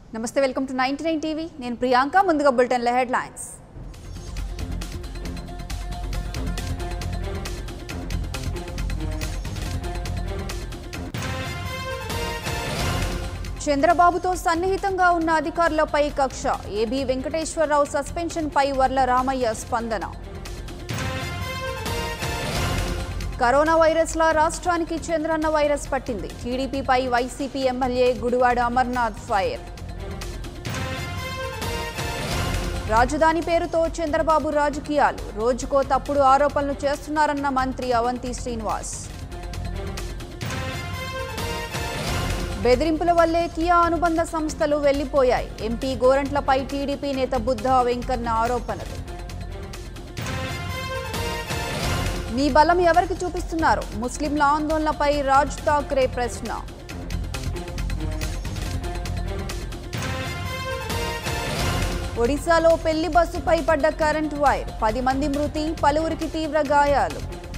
నమస్తే welcome to ninety nine TV నేను ప్రియాంక ముందుగా బులెటిన్ల హెడ్లైన్స్ చంద్రబాబుతో సన్నిహితంగా ఉన్న అధికారులపై కక్ష ఏబీ వెంకటేశ్వరరావు సస్పెన్షన్పై వర్ల రామయ్య స్పందన కరోనా వైరస్లా రాష్ట్రానికి చంద్రన్న వైరస్ పట్టింది టీడీపీపై YCP MLA Gudivada Amarnath fire రాజధాని పేరుతో చంద్రబాబు రాజకీయాలు రోజుకో తప్పుడు ఆరోపణలు చేస్తున్నారన్న మంత్రి అవంతి శ్రీనివాస్ బెదిరింపుల వల్లే కియా అనుబంధ సంస్థలు వెళ్లిపోయాయి ఎంపీ గోరంట్లపై టీడీపీ నేత బుద్ధ వెంకన్న ఆరోపణలు మీ బలం ఎవరికి చూపిస్తున్నారు ముస్లింల ఆందోళనపై రాజ్ ఠాక్రే ప్రశ్న ఒడిశాలో పెళ్లి బస్సుపై పడ్డ కరెంట్ వైర్ పది మంది మృతి పలువురికి తీవ్ర గాయాలు